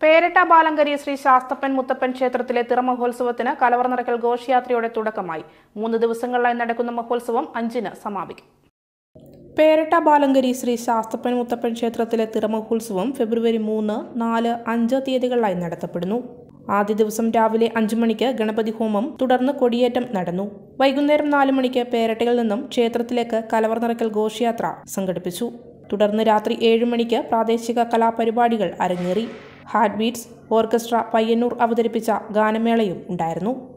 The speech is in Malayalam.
പേരട്ട ബാലങ്കരി ശ്രീ ശാസ്തപ്പൻ മുത്തപ്പൻ ക്ഷേത്രത്തിലെ തിറമഹോത്സവത്തിന് കലവർ നിറയ്ക്കൽ ഘോഷയാത്രയോടെ തുടക്കമായി മൂന്ന് ദിവസങ്ങളിലായി നടക്കുന്ന മഹോത്സവം അഞ്ചിന് സമാപിക്കും പേരട്ട ബാലങ്കരി ശ്രീ ശാസ്തപ്പൻ മുത്തപ്പൻ ക്ഷേത്രത്തിലെ തിറമഹോത്സവം ഫെബ്രുവരി മൂന്ന് നാല് അഞ്ച് തീയതികളിലായി നടത്തപ്പെടുന്നു ആദ്യ ദിവസം രാവിലെ അഞ്ചു മണിക്ക് ഗണപതി ഹോമം തുടർന്ന് കൊടിയേറ്റം നടന്നു വൈകുന്നേരം നാല് മണിക്ക് പേരട്ടയിൽ നിന്നും ക്ഷേത്രത്തിലേക്ക് കലവർ നിറയ്ക്കൽ ഘോഷയാത്ര സംഘടിപ്പിച്ചു തുടർന്ന് രാത്രി ഏഴ് മണിക്ക് പ്രാദേശിക കലാപരിപാടികൾ അരങ്ങേറി ഹാർട്ട് ബീറ്റ്സ് ഓർക്കസ്ട്ര പയ്യന്നൂർ അവതരിപ്പിച്ച ഗാനമേളയും ഉണ്ടായിരുന്നു